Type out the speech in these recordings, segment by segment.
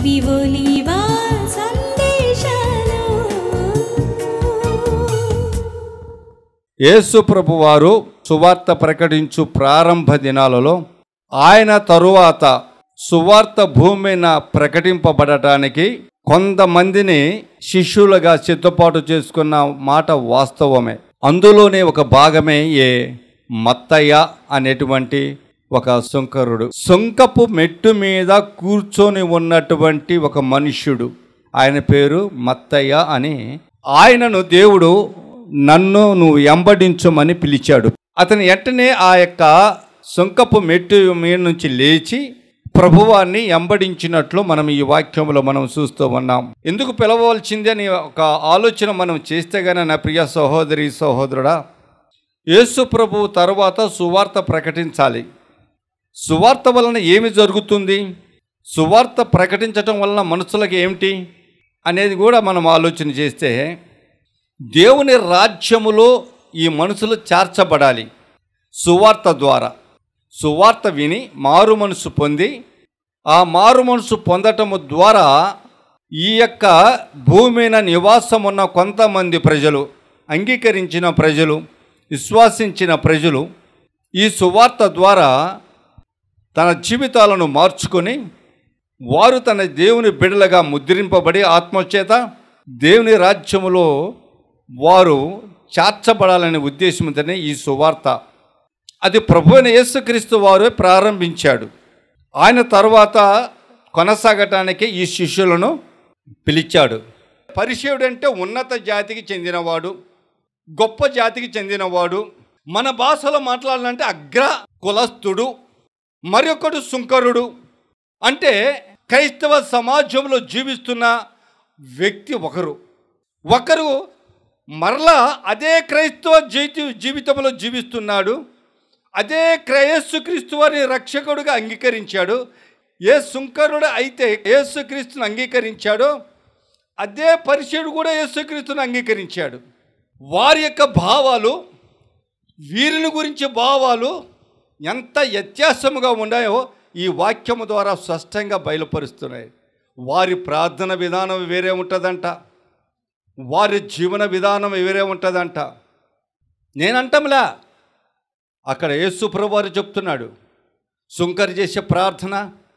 ఇవి ఒలీవా సందేశాలు యేసు ప్రభు వారు సువార్త ప్రకటించు ప్రారంభ దినాలలో ఆయన తరువాత సువార్త భూమి మీద ప్రకటింపబడటానికి కొంతమందిని శిష్యులుగా సిద్ధపాటు చేసుకున్న మాట వాస్తవమే అందులోనే ఒక భాగమే ఏ మత్తయ్య అనేటువంటి ఒక సుంకరుడు సుంకపు మెట్టు మీద కూర్చొని ఉన్నటువంటి ఒక మనుష్యుడు ఆయన పేరు మత్తయ్య అని ఆయనను దేవుడు నన్ను నువ్వు ఎంబడించమని పిలిచాడు అతను వెంటనే ఆ యొక్క సుంకపు మెట్టు మీద నుంచి లేచి ప్రభువాన్ని ఎంబడించినట్లు మనం ఈ వాక్యంలో మనం చూస్తూ ఉన్నాం ఎందుకు పిలవవలసింది అని ఒక ఆలోచన మనం చేస్తే గానీ నా ప్రియ సహోదరి సహోదరుడా యేసు ప్రభు తర్వాత సువార్త ప్రకటించాలి సువార్త వలన ఏమి జరుగుతుంది సువార్త ప్రకటించటం వలన మనుషులకు ఏమిటి అనేది కూడా మనం ఆలోచన చేస్తే దేవుని రాజ్యములో ఈ మనుషులు చేర్చబడాలి సువార్త ద్వారా సువార్త విని మారు మనసు పొంది ఆ మారు మనసు పొందటము ద్వారా ఈ యొక్క భూమి మీద నివాసం ఉన్న కొంతమంది ప్రజలు అంగీకరించిన ప్రజలు విశ్వాసించిన ప్రజలు ఈ సువార్త ద్వారా తన జీవితాలను మార్చుకొని వారు తన దేవుని బిడలుగా ముద్రింపబడి ఆత్మచేత దేవుని రాజ్యములో వారు చేర్చబడాలనే ఉద్దేశంతోనే ఈ సువార్త అది ప్రభు అయిన యేసుక్రీస్తు వారు ప్రారంభించాడు ఆయన తర్వాత కొనసాగటానికి ఈ శిష్యులను పిలిచాడు పరిచయుడు అంటే ఉన్నత జాతికి చెందినవాడు గొప్ప జాతికి చెందినవాడు మన భాషలో మాట్లాడాలంటే అగ్ర కులస్థుడు మరొకడు సుంకరుడు అంటే క్రైస్తవ సమాజంలో జీవిస్తున్న వ్యక్తి ఒకరు ఒకరు మరలా అదే క్రైస్తవ జీవిత జీవితంలో జీవిస్తున్నాడు అదే క్రయస్సుక్రీస్తు వారిని రక్షకుడుగా అంగీకరించాడు ఏ సుంకరుడు అయితే యేసుక్రీస్తుని అంగీకరించాడో అదే పరిచయుడు కూడా యేసుక్రీస్తుని అంగీకరించాడు వారి యొక్క భావాలు వీరిని గురించి భావాలు ఎంత వ్యత్యాసముగా ఉన్నాయో ఈ వాక్యము ద్వారా స్పష్టంగా బయలుపరుస్తున్నాయి వారి ప్రార్థన విధానం వేరే ఉంటుందంట వారి జీవన విధానం వేరే ఉంటుందంట నేనంటంలా అక్కడ యేసు ప్రభువారు చెప్తున్నాడు సుంకర్ చేసే ప్రార్థన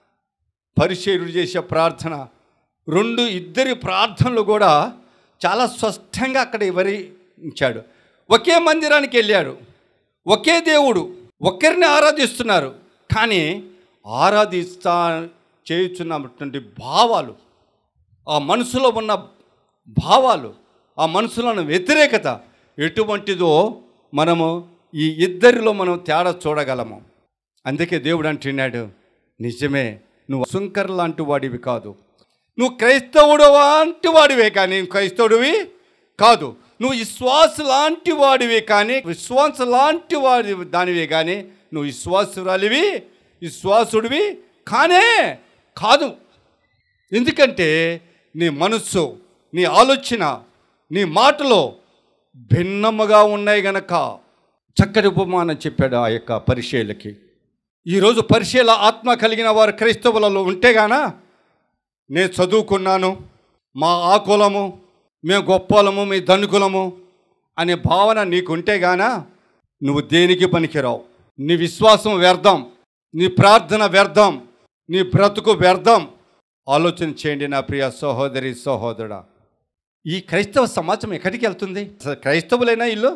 పరిచయుడు చేసే ప్రార్థన రెండు ఇద్దరి ప్రార్థనలు కూడా చాలా స్పష్టంగా అక్కడ వివరించాడు ఒకే మందిరానికి వెళ్ళాడు ఒకే దేవుడు ఒకరిని ఆరాధిస్తున్నారు కానీ ఆరాధిస్తా చేయుచున్నటువంటి భావాలు ఆ మనసులో ఉన్న భావాలు ఆ మనసులోని వ్యతిరేకత ఎటువంటిదో మనము ఈ ఇద్దరిలో మనం తేడా చూడగలము అందుకే దేవుడు అంటున్నాడు నిజమే నువ్వు సుంకర్ లాంటి వాడివి కాదు నువ్వు క్రైస్తవుడు లాంటి వాడివే కానీ క్రైస్తవుడివి కాదు నువ్వు విశ్వాస లాంటి వాడివి కానీ విశ్వాస లాంటి వాడి దానివే కానీ నువ్వు విశ్వాసురాలివి విశ్వాసుడివి కానే కాదు ఎందుకంటే నీ మనస్సు నీ ఆలోచన నీ మాటలో భిన్నముగా ఉన్నాయి గనక చక్కటి ఉపమానం చెప్పాడు ఆ యొక్క పరిచయలకి ఈరోజు పరిచయల ఆత్మ కలిగిన వారు క్రైస్తవులలో ఉంటే గాన నేను చదువుకున్నాను మా ఆ కులము మేము గొప్పలము మీ ధనుకులము అనే భావన నీకుంటే గాన నువ్వు దేనికి పనికిరావు నీ విశ్వాసం వ్యర్థం నీ ప్రార్థన వ్యర్థం నీ బ్రతుకు వ్యర్థం ఆలోచన చేయండి నా ప్రియ సహోదరి సహోదరుడా ఈ క్రైస్తవ సమాజం ఎక్కడికి వెళ్తుంది అసలు క్రైస్తవులైనా ఇల్లు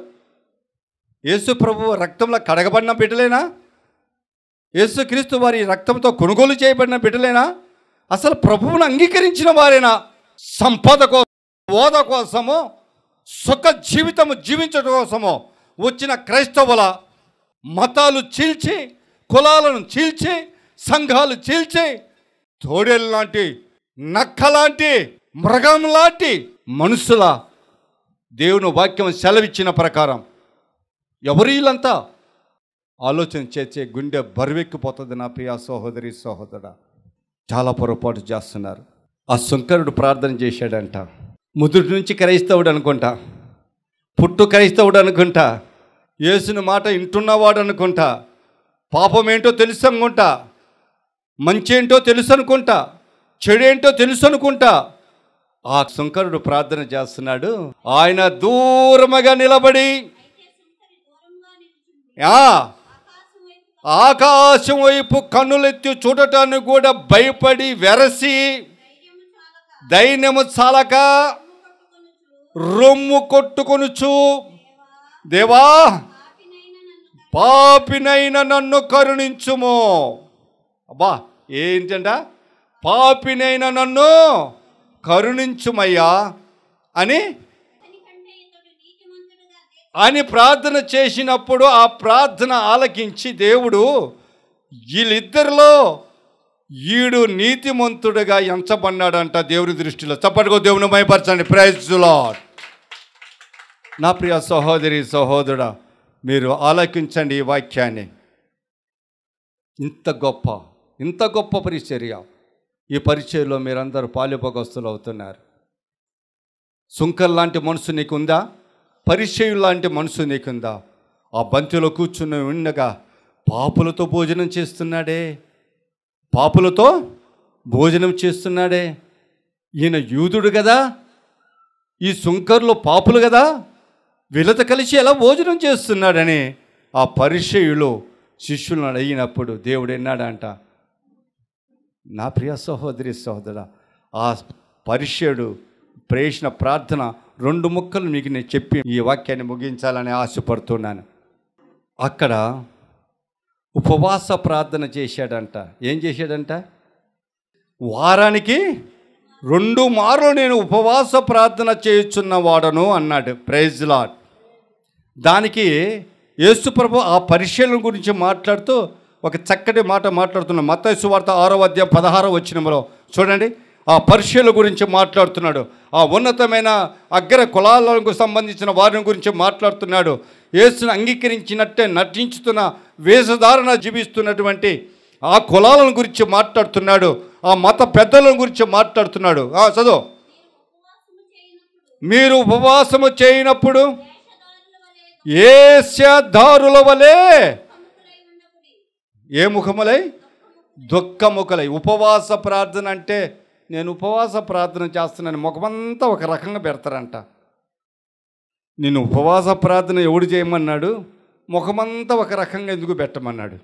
యేసు ప్రభు రక్తంలో కడగబడిన బిడ్డలేనా యేసుక్రీస్తు వారి రక్తంతో కొనుగోలు చేయబడిన బిడ్డలేనా అసలు ప్రభువును అంగీకరించిన వారేనా సంపద కోసం హోదా కోసమో సుఖ జీవితము జీవించడం కోసమో వచ్చిన క్రైస్తవుల మతాలు చీల్చి కులాలను చీల్చి సంఘాలు చీల్చి తోడేలు లాంటి నక్క లాంటి మృగం లాంటి మనుషుల దేవుని వాక్యం సెలవిచ్చిన ప్రకారం ఎవరు వీళ్ళంతా ఆలోచన చేసే గుండె బరువెక్కిపోతుంది నా ప్రియ సహోదరి సహోదరుడా చాలా పొరపాటు చేస్తున్నారు ఆ శంకరుడు ప్రార్థన చేశాడంట ముదుటి నుంచి క్రైస్తవుడు అనుకుంటా పుట్టు క్రైస్తవుడు అనుకుంటా యేసుని మాట వింటున్నవాడు అనుకుంటా పాపం ఏంటో తెలుసు అనుకుంటా మంచి ఏంటో తెలుసు అనుకుంటా చెడేంటో తెలుసు అనుకుంటా ఆ సుంకరుడు ప్రార్థన చేస్తున్నాడు ఆయన దూరముగా నిలబడి ఆ, ఆకాశం వైపు కన్నులెత్తి చూడటానికి కూడా భయపడి వెరసి ధైర్యము చాలక రొమ్ము కొట్టుకొనుచు దేవా పాపినైన నన్ను కరుణించుము అబ్బా ఏంటంట పాపినైన నన్ను కరుణించుమయ్యా అని అని ప్రార్థన చేసినప్పుడు ఆ ప్రార్థన ఆలకించి దేవుడు వీళ్ళిద్దరిలో ఈడు నీతిమంతుడుగా ఎంచబడినాడంట దేవుడి దృష్టిలో చప్పటికో దేవుని మైపరచండి ప్రైజ్ లాడ్ నా ప్రియ సహోదరి సహోదరుడా మీరు ఆలకించండి ఈ వాక్యాన్ని ఇంత గొప్ప ఇంత గొప్ప పరిచర్య ఈ పరిచయలో మీరందరూ పాలుపగస్తులు అవుతున్నారు సుంకర్ లాంటి మనసు నీకుందా పరిచయం లాంటి మనసు నీకుందా ఆ బంతిలో కూర్చుని ఉండగా పాపులతో భోజనం చేస్తున్నాడే పాపులతో భోజనం చేస్తున్నాడే ఈయన యూదుడు కదా ఈ సుంకర్లు పాపులు కదా వీళ్ళతో కలిసి ఎలా భోజనం చేస్తున్నాడని ఆ పరిచయులు శిష్యులను అడిగినప్పుడు దేవుడు ఎన్నాడంట నా ప్రియ సహోదరి సహోదర ఆ పరిచయుడు ప్రేషణ ప్రార్థన రెండు ముక్కలు మీకు నేను చెప్పి ఈ వాక్యాన్ని ముగించాలని ఆశపడుతున్నాను అక్కడ ఉపవాస ప్రార్థన చేశాడంట ఏం చేశాడంట వారానికి రెండు మార్లు నేను ఉపవాస ప్రార్థన చేయుచున్న వాడను అన్నాడు ప్రైజ్ లాడ్ దానికి యేసుప్రభు ఆ పరిశీలన గురించి మాట్లాడుతూ ఒక చక్కటి మాట మాట్లాడుతున్నాడు మత్తయి సువార్త ఆరో అధ్యాయం పదహారో వచ్చినములో చూడండి ఆ పరిశీలన గురించి మాట్లాడుతున్నాడు ఆ ఉన్నతమైన అగ్ర కులాలకు సంబంధించిన వారిని గురించి మాట్లాడుతున్నాడు యేసును అంగీకరించినట్టే నటించుతున్న వేషధారణ జీవిస్తున్నటువంటి ఆ కులాలను గురించి మాట్లాడుతున్నాడు ఆ మత పెద్దల గురించి మాట్లాడుతున్నాడు ఆ, చదువు మీరు ఉపవాసము చేయనప్పుడు ఏస్యదారుల వలె ఏ ముఖములై దుఃఖముఖలై ఉపవాస ప్రార్థన అంటే నేను ఉపవాస ప్రార్థన చేస్తున్నాను ముఖమంతా ఒక రకంగా పెడతారంట నేను ఉపవాస ప్రార్థన ఎవడు చేయమన్నాడు ముఖమంతా ఒక రకంగా ఎందుకు పెట్టమన్నాడు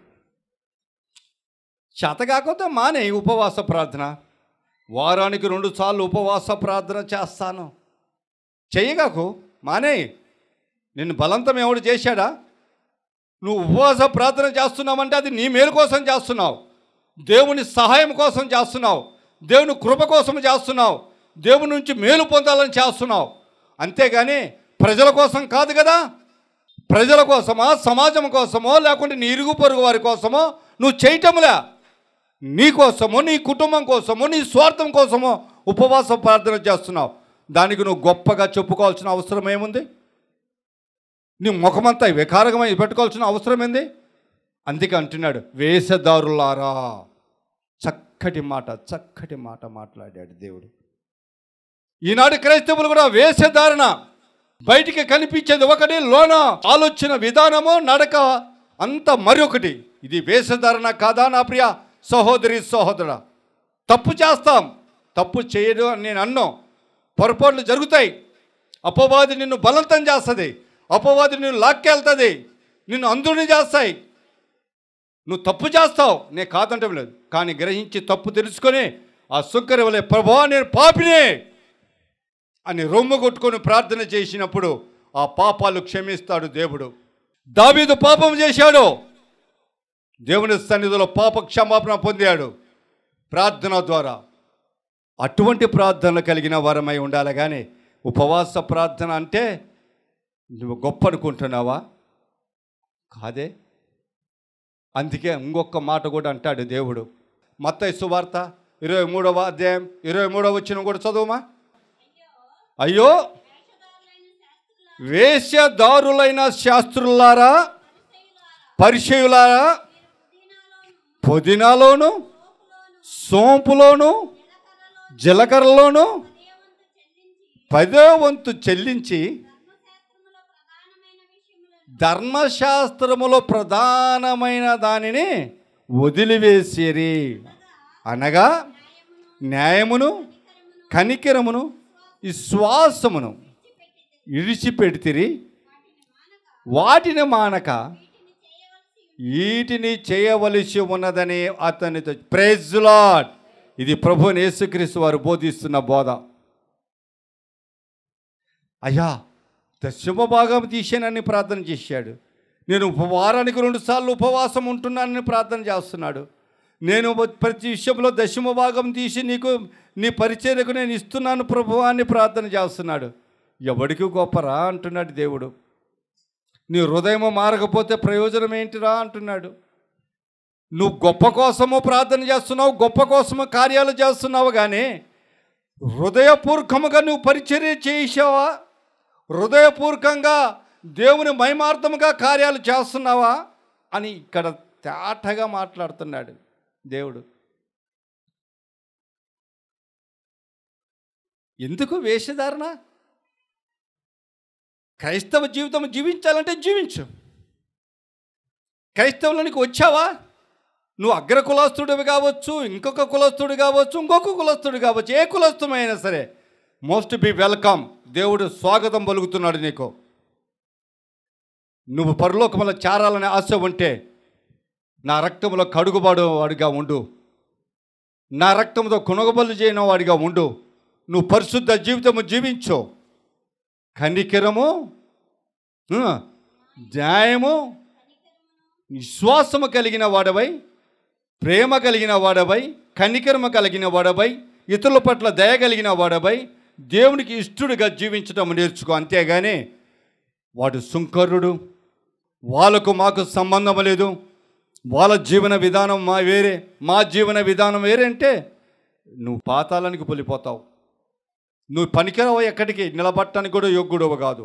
చేత కాకపోతే మానే ఈ ఉపవాస ప్రార్థన వారానికి రెండు సార్లు ఉపవాస ప్రార్థన చేస్తాను చెయ్యగాకు మానే నిన్ను బలంతం ఎవడు చేశాడా నువ్వు ఉపవాస ప్రార్థన చేస్తున్నావంటే అది నీ మేలు కోసం చేస్తున్నావు దేవుని సహాయం కోసం చేస్తున్నావు దేవుని కృప కోసం చేస్తున్నావు దేవుని నుంచి మేలు పొందాలని చేస్తున్నావు అంతేగాని ప్రజల కోసం కాదు కదా ప్రజల కోసమా సమాజం కోసమో లేకుంటే నీ ఇరుగు పొరుగు వారి కోసమో నువ్వు చేయటంలే నీ కోసమో నీ కుటుంబం కోసమో నీ స్వార్థం కోసమో ఉపవాస ప్రార్థన చేస్తున్నావు దానికి నువ్వు గొప్పగా చెప్పుకోవాల్సిన అవసరం ఏముంది నీ ముఖమంతా వికారకమై పెట్టుకోవాల్సిన అవసరం ఏంది అందుకే అంటున్నాడు వేషధారులారా చక్కటి మాట చక్కటి మాట మాట్లాడాడు దేవుడు ఈనాడు క్రైస్తవులు కూడా వేషధారణ బయటికి కనిపించేది ఒకటి లోన ఆలోచన విధానము నడక అంత మరొకటి ఇది వేషధారణ కాదా నా ప్రియ సహోదరి సహోదర తప్పు చేస్తాం తప్పు చేయడు అని నేను అన్నాం పొరపాట్లు జరుగుతాయి అపవాది నిన్ను బలవంతం చేస్తుంది అపవాది నిన్ను లాక్కెళ్తుంది నిన్ను అందుని చేస్తాయి నువ్వు తప్పు చేస్తావు నేను కాదంటే లేదు కానీ గ్రహించి తప్పు తెలుసుకొని ఆ సుక్కరి వలె ప్రభా నేను పాపినే అని రొమ్ము కొట్టుకొని ప్రార్థన చేసినప్పుడు ఆ పాపాలు క్షమిస్తాడు దేవుడు దావీదు పాపం చేశాడు దేవుని సన్నిధిలో పాప క్షమాపణ పొందాడు ప్రార్థన ద్వారా అటువంటి ప్రార్థన కలిగిన వరమై ఉండాలి కానీ ఉపవాస ప్రార్థన అంటే నువ్వు గొప్ప అనుకుంటున్నావా కాదే అందుకే ఇంకొక మాట కూడా అంటాడు దేవుడు మత్తయి సువార్త ఇరవై మూడవ అధ్యాయం ఇరవై మూడవ వచ్చిన కూడా చదువుమా అయ్యో వేశ్యదారులైన శాస్త్రులారా పరిచయులారా పుదీనాలోను సోంపులోను జీలకర్రలోను పదో వంతు చెల్లించి ధర్మశాస్త్రములో ప్రధానమైన దానిని వదిలివేసిరి అనగా న్యాయమును కనికరమును విశ్వాసమును ఇడిచిపెడితిరి వాటిని మానక వీటిని చేయవలసి ఉన్నదని అతనితో ప్రైజ్ లాడ్ ఇది ప్రభు యేసుక్రీస్తు వారు బోధిస్తున్న బోధ అయ్యా దశమ భాగం తీసానని ప్రార్థన చేశాడు నేను ఉప- వారానికి రెండు సార్లు ఉపవాసం ఉంటున్నానని ప్రార్థన చేస్తున్నాడు నేను ప్రతి విషయంలో దశమ భాగం తీసి నీకు నీ పరిచర్యకు నేను ఇస్తున్నాను ప్రభు అని ప్రార్థన చేస్తున్నాడు ఎవడికి గొప్పరా అంటున్నాడు దేవుడు నీ హృదయము మారకపోతే ప్రయోజనం ఏంటిరా అంటున్నాడు నువ్వు గొప్ప కోసము ప్రార్థన చేస్తున్నావు గొప్ప కోసము కార్యాలు చేస్తున్నావు కానీ హృదయపూర్వకముగా నువ్వు పరిచర్య చేసావా హృదయపూర్వకంగా దేవుని మహిమార్థముగా కార్యాలు చేస్తున్నావా అని ఇక్కడ తేటగా మాట్లాడుతున్నాడు దేవుడు ఎందుకు వేషధారణ క్రైస్తవ జీవితం జీవించాలంటే జీవించు క్రైస్తవులనికి వచ్చావా నువ్వు అగ్ర కులస్తుడివి కావచ్చు ఇంకొక కులస్తుడు కావచ్చు ఇంకొక కులస్తుడు కావచ్చు ఏ కులస్థమైనా సరే మోస్ట్ బి వెల్కమ్ దేవుడు స్వాగతం పలుకుతున్నాడు నీకు నువ్వు పరలోకములో చేరాలనే ఆశ ఉంటే నా రక్తంలో కడుగుబాడు వాడిగా ఉండు నా రక్తంతో కొనుగోలు చేయని వాడిగా ఉండు నువ్వు పరిశుద్ధ జీవితము జీవించు కనికరము ఆ, న్యాయము విశ్వాసము కలిగిన వాడవై ప్రేమ కలిగిన వాడవై కనికరమ కలిగిన వాడవై ఇతరుల పట్ల దయ కలిగిన వాడవై దేవునికి ఇష్టడుగా జీవించడం నేర్చుకో అంతేగాని వాడు సుంకరుడు వాళ్ళకు మాకు సంబంధం లేదు వాళ్ళ జీవన విధానం మా వేరే మా జీవన విధానం వేరే అంటే నువ్వు పాతాళానికి పొలిపోతావు నువ్వు పనికిరావు ఎక్కడికి నిలబట్టడానికి కూడా యోగ్యుడవు కాదు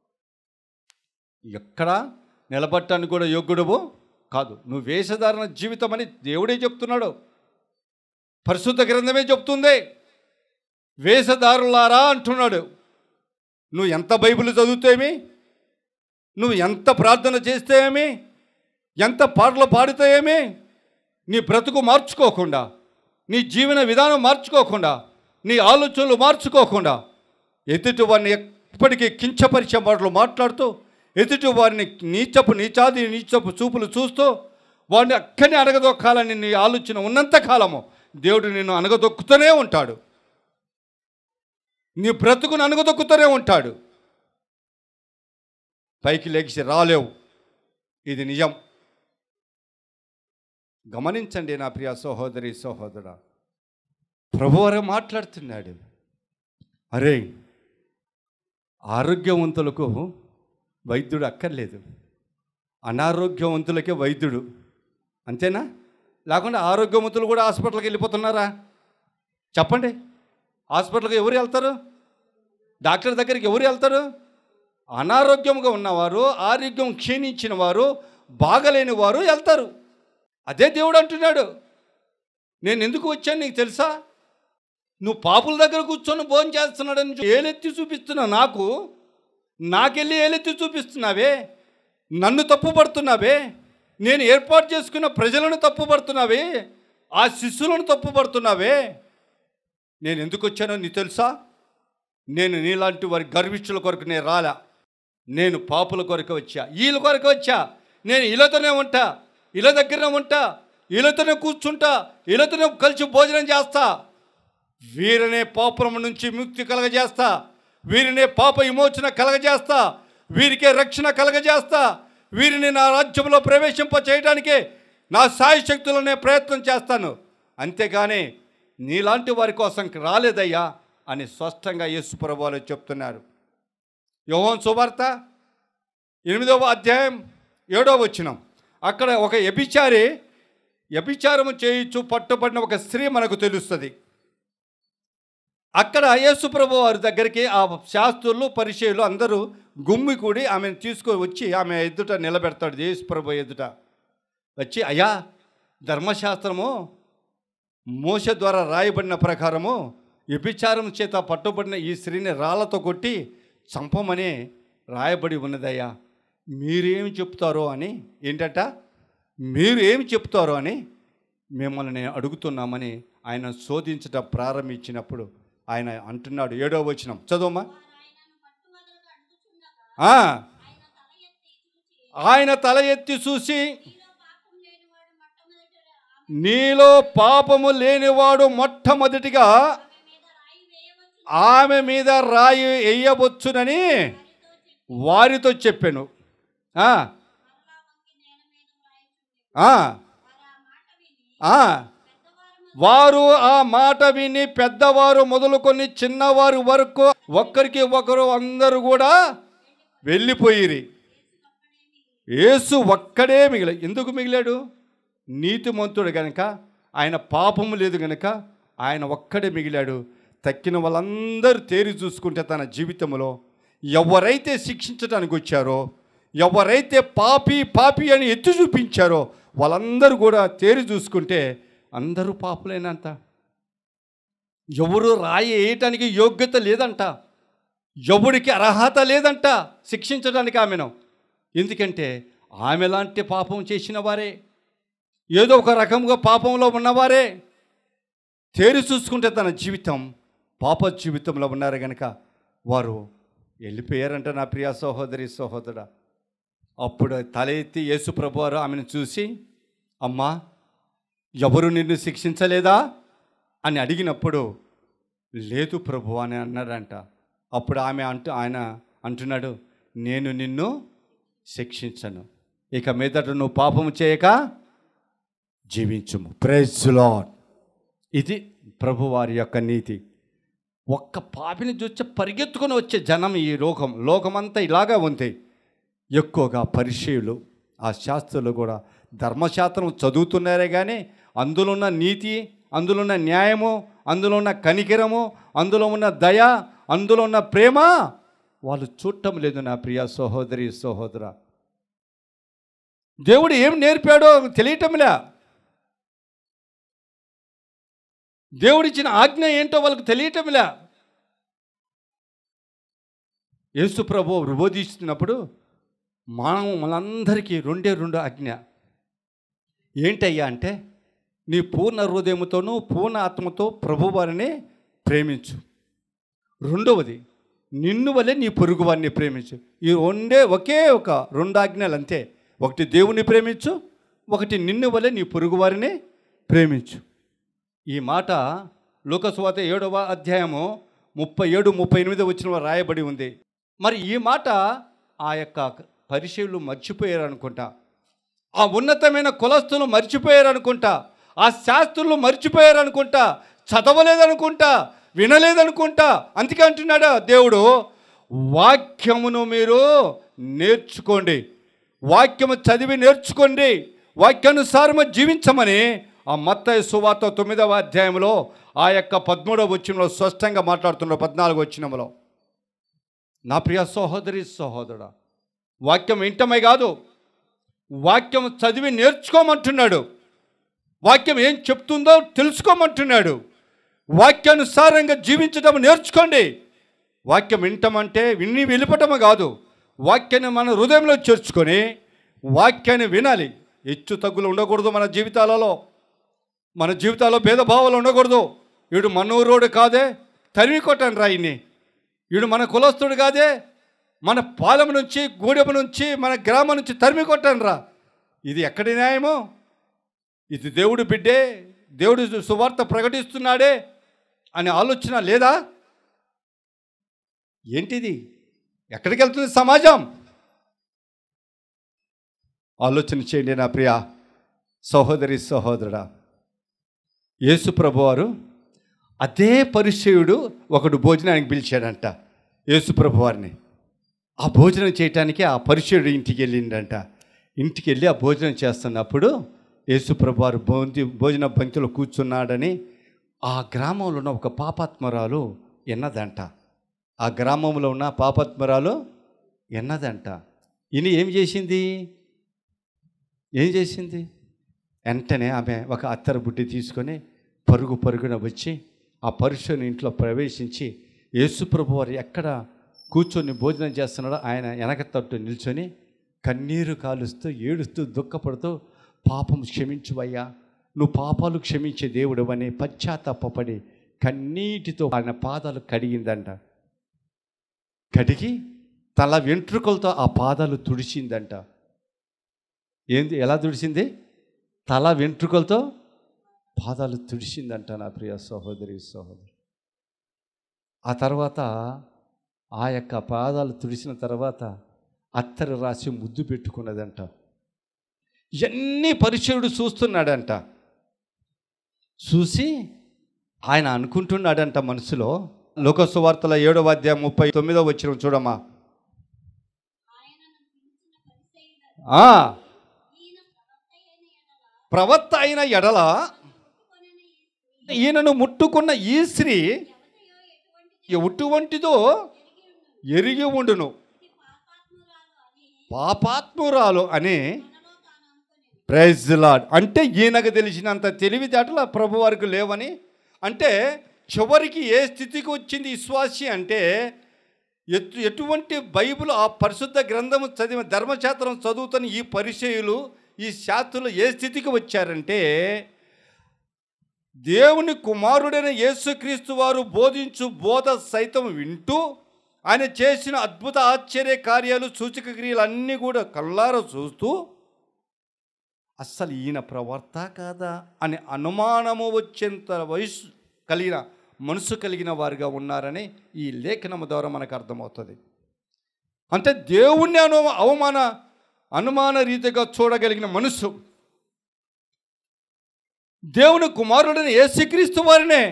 ఎక్కడ నిలబట్టడానికి కూడా యోగ్యుడవు కాదు నువ్వు వేషధారణ జీవితం అని దేవుడే చెప్తున్నాడు పరిశుద్ధ గ్రంథమే చెప్తుంది వేషధారులారా అంటున్నాడు నువ్వు ఎంత బైబిల్ చదువుతేమి నువ్వు ఎంత ప్రార్థన చేస్తే ఏమి ఎంత పాటలు పాడితే ఏమి నీ బ్రతుకు మార్చుకోకుండా నీ జీవన విధానం మార్చుకోకుండా నీ ఆలోచనలు మార్చుకోకుండా ఎదుటి వారిని ఎప్పటికీ కించపరిచే మాటలు మాట్లాడుతూ ఎదుటి వారిని నీచపు నీచాది నీచపు చూపులు చూస్తూ వాడిని అక్కడిని అడగదొక్కాలని నీ ఆలోచన ఉన్నంత కాలము దేవుడు నిన్ను అనగదొక్కుతూనే ఉంటాడు నీ బ్రతుకును అనగదొక్కుతూనే ఉంటాడు పైకి లేచి రాలేవు ఇది నిజం గమనించండి నా ప్రియ సహోదరి సహోదరా ప్రభువారే మాట్లాడుతున్నాడు అరే ఆరోగ్యవంతులకు వైద్యుడు అక్కర్లేదు అనారోగ్యవంతులకే వైద్యుడు అంతేనా లేకుండా ఆరోగ్యవంతులు కూడా హాస్పిటల్కి వెళ్ళిపోతున్నారా చెప్పండి హాస్పిటల్కి ఎవరు వెళ్తారు డాక్టర్ దగ్గరికి ఎవరు వెళ్తారు అనారోగ్యంగా ఉన్నవారు ఆరోగ్యం క్షీణించిన వారు బాగలేని వారు వెళ్తారు అదే దేవుడు అంటున్నాడు నేను ఎందుకు వచ్చాను నీకు తెలుసా నువ్వు పాపుల దగ్గర కూర్చొని భోజనం చేస్తున్నాడని చూ- ఏలెత్తి చూపిస్తున్నా నాకు నాకెళ్ళి ఏలెత్తి చూపిస్తున్నావే నన్ను తప్పుపడుతున్నావే నేను ఏర్పాటు చేసుకున్న ప్రజలను తప్పుపడుతున్నావే ఆ శిష్యులను తప్పుపడుతున్నావే నేను ఎందుకు వచ్చానో నీకు తెలుసా నేను నీలాంటి వారి గర్విష్ఠుల కొరకు నేను రాలా నేను పాపుల కొరకు వచ్చా వీళ్ళ కొరకు వచ్చా నేను వీళ్ళతోనే ఉంటా వీళ్ళ దగ్గరనే ఉంటా వీళ్ళతోనే కూర్చుంటా వీళ్ళతోనే కలిసి భోజనం చేస్తా వీరినే పాపం నుంచి ముక్తి కలగజేస్తా వీరినే పాప విమోచన కలగజేస్తా వీరికే రక్షణ కలగజేస్తా వీరిని నా రాజ్యంలో ప్రవేశింప చేయడానికే నా సాయి శక్తులనే ప్రయత్నం చేస్తాను అంతేగాని నీలాంటి వారి కోసం రాలేదయ్యా అని స్పష్టంగా యేసుప్రభు వారు చెప్తున్నారు యోహోన్ సువార్త ఎనిమిదవ అధ్యాయం ఏడవ వచనం అక్కడ ఒక వ్యభిచారి వ్యభిచారము చేయించు పట్టుబడిన ఒక స్త్రీ మనకు తెలుస్తుంది అక్కడ యేసుప్రభు వారి దగ్గరికి ఆ శాస్త్రులు పరిచయులు అందరూ గుమ్మి కూడి ఆమెను తీసుకొని వచ్చి ఆమె ఎదుట నిలబెడతాడు యేసుప్రభు ఎదుట వచ్చి అయ్యా ధర్మశాస్త్రము మోస ద్వారా రాయబడిన ప్రకారము వ్యభిచారం చేత పట్టుబడిన ఈ స్త్రీని రాళ్లతో కొట్టి చంపమని రాయబడి ఉన్నదయ్యా మీరేమి చెప్తారో అని ఏంటట మీరు ఏమి చెప్తారో అని మిమ్మల్ని నేను అడుగుతున్నామని ఆయన శోధించడం ప్రారంభించినప్పుడు ఆయన అంటున్నాడు ఏడో వచనం చదువమ్మా ఆ, ఆయన తల ఎత్తి చూసి నీలో పాపము లేనివాడు మొట్టమొదటిగా ఆమె మీద రాయి వేయవచ్చునని వారితో చెప్పాను ఆ, ఆ, ఆ. వారు ఆ మాట విని పెద్దవారు మొదలుకొని చిన్నవారు వరకు ఒక్కరికి ఒకరు అందరూ కూడా వెళ్ళిపోయిరి యేసు ఒక్కడే మిగిల ఎందుకు మిగిలాడు నీతిమంతుడు గనక ఆయన పాపము లేదు గనక ఆయన ఒక్కడే మిగిలాడు తక్కిన వాళ్ళందరూ తేరి చూసుకుంటే తన జీవితంలో ఎవరైతే శిక్షించడానికి వచ్చారో ఎవరైతే పాపి పాపి అని ఎత్తి చూపించారో వాళ్ళందరూ కూడా తేరి చూసుకుంటే అందరూ పాపులేనంత ఎవరు రాయి వేయటానికి యోగ్యత లేదంట ఎవడికి అర్హత లేదంట శిక్షించడానికి ఆమెను ఎందుకంటే ఆమె లాంటి పాపం చేసిన వారే ఏదో ఒక రకంగా పాపంలో ఉన్నవారే తేరి చూసుకుంటే తన జీవితం పాప జీవితంలో ఉన్నారు కనుక వారు వెళ్ళిపోయారంట నా ప్రియ సహోదరి సహోదరుడా అప్పుడు తల ఎత్తి యేసు ప్రభువారు ఆమెను చూసి అమ్మా ఎవరు నిన్ను శిక్షించలేదా అని అడిగినప్పుడు లేదు ప్రభు అని అన్నాడంట అప్పుడు ఆమె అంటూ ఆయన అంటున్నాడు నేను నిన్ను శిక్షించను ఇక మీదట నువ్వు పాపము చేయక జీవించుము ప్రైజ్ లాడ్ ఇది ప్రభువారి యొక్క నీతి ఒక్క పాపిని చూస్తే పరిగెత్తుకొని వచ్చే జనం ఈ లోకం లోకమంతా ఇలాగా ఉంది ఎక్కువగా పరిచయులు ఆ శాస్త్రులు కూడా ధర్మశాస్త్రం చదువుతున్నారే కానీ అందులో ఉన్న నీతి అందులో ఉన్న న్యాయము అందులో ఉన్న కనికరము అందులో ఉన్న దయ అందులో ఉన్న ప్రేమ వాళ్ళు చూడటం లేదు నా ప్రియ సహోదరి సహోదర దేవుడు ఏం నేర్పాడో తెలియటంలే దేవుడిచ్చిన ఆజ్ఞ ఏంటో వాళ్ళకి తెలియటంలే యేసు ప్రభు ప్రబోధిస్తున్నప్పుడు మనం మనందరికీ రెండే రెండు ఆజ్ఞ ఏంటయ్యా అంటే నీ పూర్ణ హృదయముతోనూ పూర్ణ ఆత్మతో ప్రభువారిని ప్రేమించు రెండవది నిన్ను వలె నీ పొరుగు వారిని ప్రేమించు ఈ రెండే ఒకే ఒక రెండు ఆజ్ఞలు అంతే ఒకటి దేవుని ప్రేమించు ఒకటి నిన్ను వలె నీ పొరుగు వారిని ప్రేమించు ఈ మాట లోకస్వాత ఏడవ అధ్యాయము ముప్పై ఏడు ముప్పై ఎనిమిది వచ్చిన రాయబడి ఉంది మరి ఈ మాట ఆ యొక్క పరిచయులు మర్చిపోయారు అనుకుంటా ఆ ఉన్నతమైన కులస్తులు మర్చిపోయారు అనుకుంటా ఆ శాస్త్రులు మర్చిపోయారు అనుకుంటా చదవలేదనుకుంటా వినలేదనుకుంటా అందుకే అంటున్నాడా దేవుడు వాక్యమును మీరు నేర్చుకోండి వాక్యము చదివి నేర్చుకోండి వాక్యానుసారము జీవించమని ఆ మత్తయి సువార్త తొమ్మిదవ అధ్యాయంలో ఆ యొక్క పదమూడవ వచ్చినలో స్పష్టంగా మాట్లాడుతున్నారు పద్నాలుగు వచ్చినములో నా ప్రియ సహోదరి సహోదరుడా వాక్యం వింటమే కాదు వాక్యం చదివి నేర్చుకోమంటున్నాడు వాక్యం ఏం చెప్తుందో తెలుసుకోమంటున్నాడు వాక్యానుసారంగా జీవించడం నేర్చుకోండి వాక్యం వింటమంటే విని వెళ్ళిపటము కాదు వాక్యాన్ని మన హృదయంలో చేర్చుకొని వాక్యాన్ని వినాలి హెచ్చు తగ్గులు ఉండకూడదు మన జీవితాలలో మన జీవితాల్లో భేదభావాలు ఉండకూడదు వీడు మనూరోడు కాదే తరిమి కొట్టండి రాయిని వీడు మన కులస్తుడు కాదే మన పాలెం నుంచి గూడెం నుంచి మన గ్రామం నుంచి తరిమి కొట్టండి రా ఇది ఎక్కడి న్యాయమో ఇది దేవుడు బిడ్డే దేవుడు సువార్త ప్రకటిస్తున్నాడే అనే ఆలోచన లేదా ఏంటిది ఎక్కడికి వెళ్తుంది సమాజం ఆలోచన చేయండి నా ప్రియ సహోదరి సహోదరుడా యేసు ప్రభువారు అదే పరిచయుడు ఒకడు భోజనానికి పిలిచాడంట యేసు ప్రభువారిని ఆ భోజనం చేయటానికి ఆ పరిచయుడు ఇంటికి వెళ్ళిండంట ఇంటికి వెళ్ళి ఆ భోజనం చేస్తున్నప్పుడు యేసు ప్రభువారు భోజి భోజన పంక్తిలో కూర్చున్నాడని ఆ గ్రామంలో ఉన్న ఒక పాపాత్మరాలు ఎన్నదంట ఆ గ్రామంలో ఉన్న పాపాత్మరాలు ఎన్నదంట ఈయన ఏం చేసింది ఏం చేసింది వెంటనే ఆమె ఒక అత్తర బుడ్డి తీసుకొని పరుగు పరుగున వచ్చి ఆ పరుషుని ఇంట్లో ప్రవేశించి యేసుప్రభు వారు ఎక్కడ కూర్చొని భోజనం చేస్తున్నాడో ఆయన వెనక తట్టు నిల్చొని కన్నీరు కాలుస్తూ ఏడుస్తూ దుఃఖపడుతూ పాపం క్షమించువయ్యా నువ్వు పాపాలు క్షమించే దేవుడు అని పశ్చాత్తాపడి కన్నీటితో ఆయన పాదాలు కడిగిందంట కడిగి తల వెంట్రుకలతో ఆ పాదాలు తుడిచిందంట ఏంది ఎలా తుడిచింది తల వెంట్రుకలతో పాదాలు తుడిచిందంట నా ప్రియ సహోదరి సహోదరు ఆ తర్వాత ఆ యొక్క పాదాలు తుడిచిన తర్వాత అత్తరు రాసి ముద్దు పెట్టుకున్నదంట ఇవన్నీ పరిచయుడు చూస్తున్నాడంట చూసి ఆయన అనుకుంటున్నాడంట మనసులో లోకసువార్తల ఏడవ అధ్యాయం ముప్పై తొమ్మిదో వచ్చిన చూడమ్మా ఆ, ప్రవక్త అయిన ఎడల ఈయనను ముట్టుకున్న ఈ స్త్రీ ఎటువంటిదో ఎరిగి ఉండును పాపాత్మురాలు అని ప్రైజ్ లాడ్ అంటే ఈయనకు తెలిసినంత తెలివితేటలు ప్రభు వారికి లేవని అంటే చివరికి ఏ స్థితికి వచ్చింది విశ్వాసి అంటే ఎటు ఎటువంటి బైబిల్ ఆ పరిశుద్ధ గ్రంథము చదివిన ధర్మశాస్త్రం చదువుతున్న ఈ పరిచయులు ఈ శాస్త్రులు ఏ స్థితికి వచ్చారంటే దేవుని కుమారుడైన యేసుక్రీస్తు వారు బోధించు బోధ సైతం వింటూ ఆయన చేసిన అద్భుత ఆశ్చర్య కార్యాలు సూచక క్రియలు అన్నీ కూడా కళ్ళారా చూస్తూ అస్సలు ఈయన ప్రవర్త కాదా అనే అనుమానము వచ్చేంత వయసు కలిగిన మనసు కలిగిన వారుగా ఉన్నారని ఈ లేఖనము ద్వారా మనకు అర్థమవుతుంది అంటే దేవుణ్ణి అను అవమాన అనుమాన రీతిగా చూడగలిగిన మనసు దేవుని కుమారుడని యేసుక్రీస్తు వారినే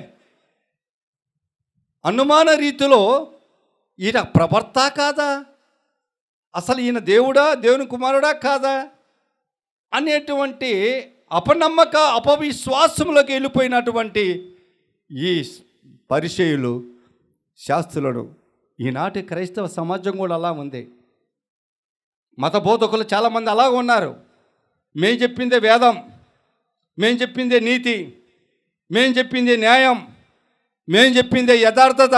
అనుమాన రీతిలో ఈయన ప్రవర్త కాదా అసలు ఈయన దేవుడా దేవుని కుమారుడా కాదా అనేటువంటి అపనమ్మక అపవిశ్వాసంలోకి వెళ్ళిపోయినటువంటి ఈ పరిచయులు శాస్త్రులను ఈనాటి క్రైస్తవ సమాజం కూడా అలా ఉంది మత బోధకులు చాలామంది అలా ఉన్నారు మేం చెప్పిందే వేదం మేం చెప్పిందే నీతి మేం చెప్పిందే న్యాయం మేం చెప్పిందే యథార్థత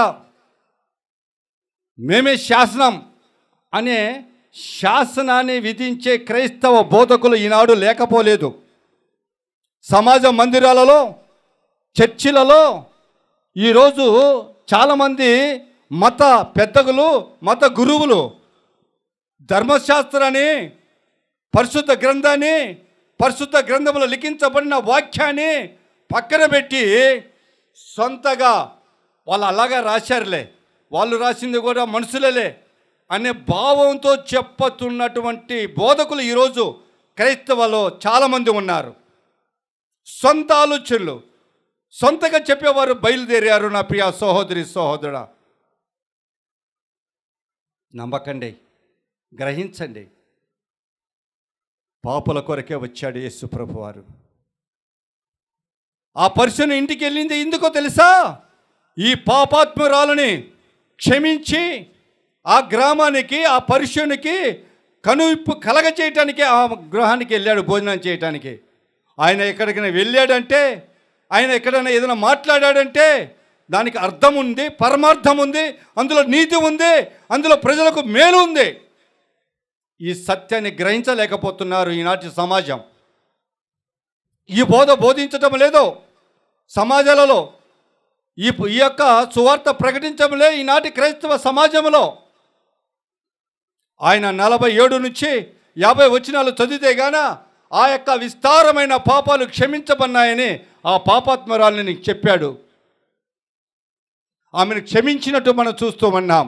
మేమే శాసనం అనే శాసనాన్ని విధించే క్రైస్తవ బోధకులు ఈనాడు లేకపోలేదు సమాజ మందిరాలలో చర్చిలలో ఈరోజు చాలామంది మత పెద్దగులు మత గురువులు ధర్మశాస్త్రాన్ని పరిశుద్ధ గ్రంథాన్ని పరిశుద్ధ గ్రంథంలో లిఖించబడిన వాక్యాన్ని పక్కన పెట్టి సొంతగా వాళ్ళు అలాగా రాశారులే వాళ్ళు రాసింది కూడా మనుషులలే అనే భావంతో చెప్పుతున్నటువంటి బోధకులు ఈరోజు క్రైస్తవలో చాలామంది ఉన్నారు సొంత ఆలోచనలు సొంతగా చెప్పేవారు బయలుదేరారు నా ప్రియ సహోదరి సహోదరుడా నమ్మకండి గ్రహించండి పాపుల కొరకే వచ్చాడు యేసు ప్రభువారు ఆ పర్సన్ ఇంటికి వెళ్ళింది ఎందుకో తెలుసా ఈ పాపాత్మురాలని క్షమించి ఆ గ్రామానికి ఆ పరుషునికి కనువిప్పు కలగ చేయటానికి ఆ గృహానికి వెళ్ళాడు భోజనం చేయటానికి ఆయన ఎక్కడికైనా వెళ్ళాడంటే ఆయన ఎక్కడైనా ఏదైనా మాట్లాడాడంటే దానికి అర్థం ఉంది పరమార్థం ఉంది అందులో నీతి ఉంది అందులో ప్రజలకు మేలు ఉంది ఈ సత్యాన్ని గ్రహించలేకపోతున్నారు ఈనాటి సమాజం ఈ బోధ బోధించటం లేదు సమాజాలలో ఈ ఈ యొక్క సువార్త ప్రకటించడంలే ఈనాటి క్రైస్తవ సమాజంలో ఆయన నలభై ఏడు నుంచి యాభై వచనాలు చదివితే గాన ఆ యొక్క విస్తారమైన పాపాలు క్షమించబన్నాయని ఆ పాపాత్మరాలని చెప్పాడు ఆమెను క్షమించినట్టు మనం చూస్తూ ఉన్నాం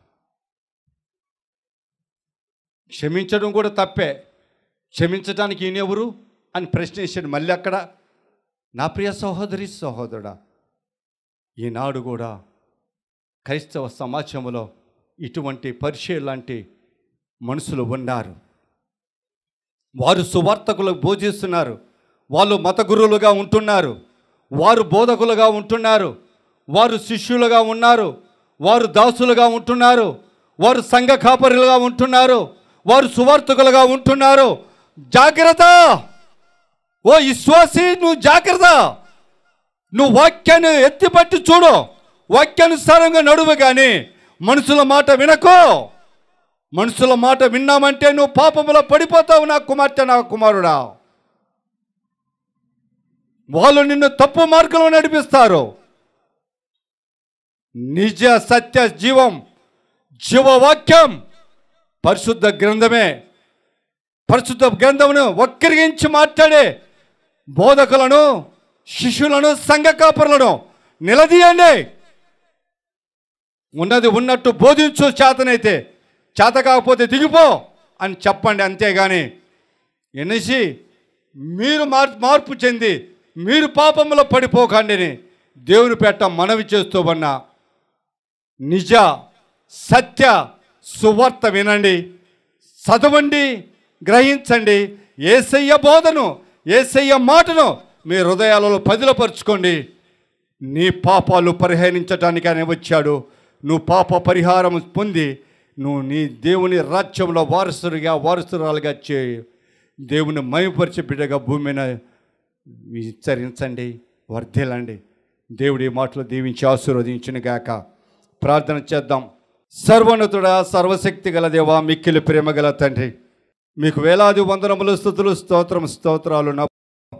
క్షమించడం కూడా తప్పే క్షమించడానికి ఈయనెవరు అని ప్రశ్నించాడు మళ్ళీ అక్కడ నా ప్రియ సహోదరి సహోదరుడా ఈనాడు కూడా క్రైస్తవ సమాజంలో ఇటువంటి పరిచయం లాంటి మనుషులు ఉన్నారు వారు సువార్తకులకు బోధిస్తున్నారు వాళ్ళు మత గురువులుగా ఉంటున్నారు వారు బోధకులుగా ఉంటున్నారు వారు శిష్యులుగా ఉన్నారు వారు దాసులుగా ఉంటున్నారు వారు సంఘ కాపరులుగా ఉంటున్నారు వారు సువార్తకులుగా ఉంటున్నారు జాగ్రత్త ఓ విశ్వాసి నువ్వు జాగ్రత్త నువ్వు వాక్యాన్ని ఎత్తిపట్టి చూడు వాక్యానుసారంగా నడువు కానీ మనుషుల మాట వినకో మనుషుల మాట విన్నామంటే నువ్వు పాపములో పడిపోతావు నా కుమార్తె నా కుమారుడా వాళ్ళు నిన్ను తప్పు మార్గంలో నడిపిస్తారు నిజ సత్య జీవం జీవవాక్యం పరిశుద్ధ గ్రంథమే పరిశుద్ధ గ్రంథమును వక్రీరించి మాట్లాడే బోధకులను శిష్యులను సంఘ కాపరులను నిలదీయండి ఉన్నది ఉన్నట్టు బోధించు చేతనైతే చేత కాకపోతే దిగిపో అని చెప్పండి అంతేగాని ఎనిసి మీరు మార్ మార్పు చెంది మీరు పాపంలో పడిపోకండి అని దేవుని పేట మనవి చేస్తూ ఉన్నా నిజ సత్య సువార్త వినండి చదవండి గ్రహించండి ఏసయ్య బోధను ఏసయ్య మాటను మీ హృదయాలలో పదిలపరుచుకోండి నీ పాపాలు పరిహరించడానికి ఆయన వచ్చాడు నువ్వు పాప పరిహారం పొంది నువ్వు నీ దేవుని రాజ్యంలో వారసుడిగా వారసురాలుగా చే దేవుని మయపరిచి బిడ్డగా భూమి మీద విస్తరించండి వర్ధిల్లండి దేవుడి మాటలు దీవించి ఆశీర్వదించిన గాక ప్రార్థన చేద్దాం సర్వోన్నతుడా సర్వశక్తి గల దేవా మిక్కిలి ప్రేమ గల తండ్రి మీకు వేలాది వందనములు స్థుతులు స్తోత్రం స్తోత్రాలు నా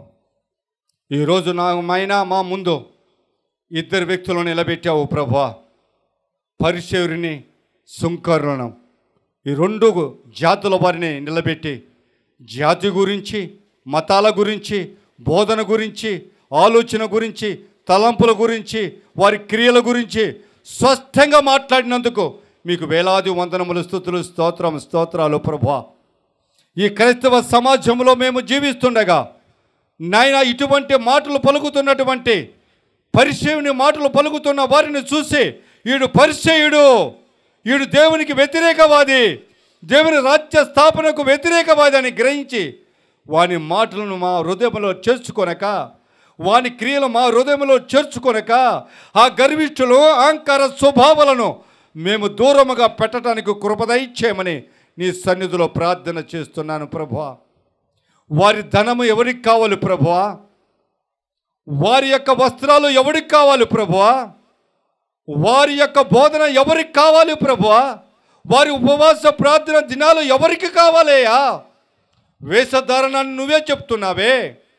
ఈరోజు నా మైనా మా ముందు ఇద్దరు వ్యక్తులను నిలబెట్టావు ప్రభా పరిశేవురిని సుంకరులను ఈ రెండు జాతుల వారిని నిలబెట్టి జాతి గురించి మతాల గురించి బోధన గురించి ఆలోచన గురించి తలంపుల గురించి వారి క్రియల గురించి స్పష్టంగా మాట్లాడినందుకు మీకు వేలాది వందనములు స్థుతులు స్తోత్రం స్తోత్రాలు ప్రభా ఈ క్రైస్తవ సమాజంలో మేము జీవిస్తుండగా నాయన ఇటువంటి మాటలు పలుకుతున్నటువంటి పరిచయుని మాటలు పలుకుతున్న వారిని చూసి ఈడు పరిచయుడు ఈడు దేవునికి వ్యతిరేకవాది దేవుని రాజ్య స్థాపనకు వ్యతిరేకవాది అని గ్రహించి వాని మాటలను మా హృదయంలో చేర్చుకొనక వాని క్రియలు మా హృదయంలో చేర్చుకొనక ఆ గర్విష్ఠులు అహంకార స్వభావాలను మేము దూరముగా పెట్టడానికి కృపదయిచ్చేయమని నీ సన్నిధిలో ప్రార్థన చేస్తున్నాను ప్రభా వారి ధనము ఎవరికి కావాలి ప్రభువా వారి యొక్క వస్త్రాలు ఎవరికి కావాలి ప్రభువా వారి యొక్క బోధన ఎవరికి కావాలి ప్రభువా వారి ఉపవాస ప్రార్థన దినాలు ఎవరికి కావాలయ్యా వేషధారణను నువ్వే చెప్తున్నావే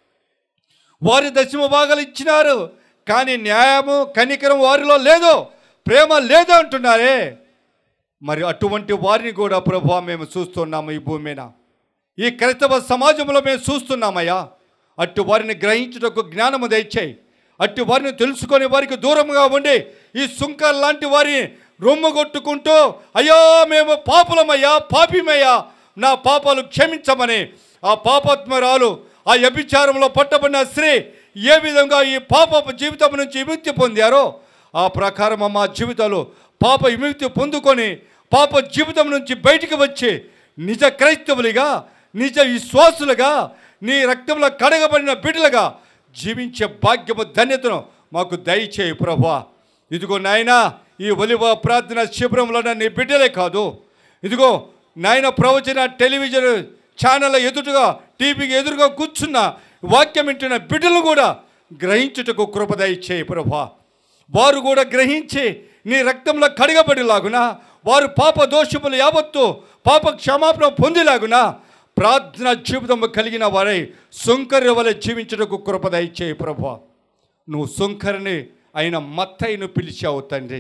వారి దశమ భాగాలు ఇచ్చినారు కానీ న్యాయము కనికరం వారిలో లేదు ప్రేమ లేదు అంటున్నారే మరి అటువంటి వారిని కూడా ప్రభు మేము చూస్తున్నాము ఈ భూమి మీద ఈ క్రైస్తవ సమాజంలో మేము చూస్తున్నామయ్యా అట్టి వారిని గ్రహించుటకు జ్ఞానము దయచేయి అట్టి వారిని తెలుసుకొని వారికి దూరంగా ఉండి ఈ సుంకర్ లాంటి వారిని రొమ్ము కొట్టుకుంటూ అయ్యో మేము పాపులమయ్యా పాపిమయ్యా నా పాపాలు క్షమించమని ఆ పాపాత్మరాలు ఆ వ్యభిచారంలో పట్టబడిన స్త్రీ ఏ విధంగా ఈ పాప జీవితం నుంచి విముక్తి పొందారో ఆ ప్రకారం మా జీవితాలు పాప విముక్తి పొందుకొని పాప జీవితం నుంచి బయటికి వచ్చి నిజ క్రైస్తవులుగా నిజ విశ్వాసులుగా నీ రక్తంలో కడగబడిన బిడ్డలుగా జీవించే భాగ్యము ధన్యతను మాకు దయచేయి ప్రభా ఇదిగో నాయనా ఈ ఒలివ ప్రార్థన శిబిరంలో నీ బిడ్డలే కాదు ఇదిగో నాయన ప్రవచన టెలివిజన్ ఛానల్ ఎదురుగా టీవీకి ఎదురుగా కూర్చున్న వాక్యం వింటున్న బిడ్డలు కూడా గ్రహించుటకు కృపదయ చేయి ప్రభా వారు కూడా గ్రహించి నీ రక్తంలో కడగబడిలాగున వారు పాప దోషములు యావత్తు పాప క్షమాపణ పొందిలాగున ప్రార్థన జీవితం కలిగిన వారై సుంకర్య వలె జీవించుటకు కృపదయ చేయి ప్రభా నువ్వు సుంకరిని అయిన మత్తయ్యను పిలిచావు తండ్రి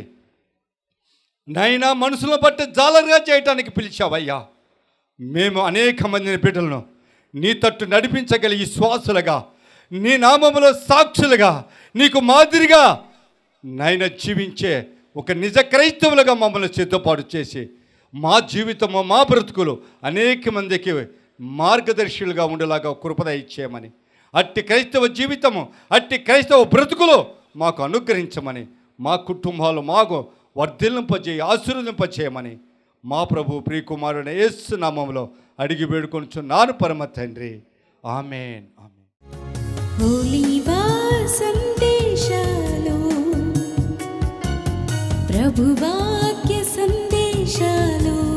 నైనా మనుషులను బట్టి జాలరుగా చేయటానికి పిలిచావయ్యా మేము అనేక మందిని బిడ్డలను నీ తట్టు నడిపించగలిగి శ్వాసులుగా నీ నామములో సాక్షులుగా నీకు మాదిరిగా నాయన జీవించే ఒక నిజ క్రైస్తవులుగా మమ్మల్ని సిద్ధపాటు చేసి మా జీవితము మా బ్రతుకులు అనేక మందికి మార్గదర్శులుగా ఉండేలాగా కృపద ఇచ్చేయమని అట్టి క్రైస్తవ జీవితము అట్టి క్రైస్తవ బ్రతుకులు మాకు అనుగ్రహించమని మా కుటుంబాలు మాకు వర్ధిల్లింపజేయి ఆశీర్వదింపచేయమని మా ప్రభు ప్రియకుమారుని యేసు నామంలో అడిగి వేడుకొనిచున్నాను పరమ తండ్రి ఆమెన్ ఆమెన్ హోలీవా సందేశాలు ప్రభువాక్య సందేశాలు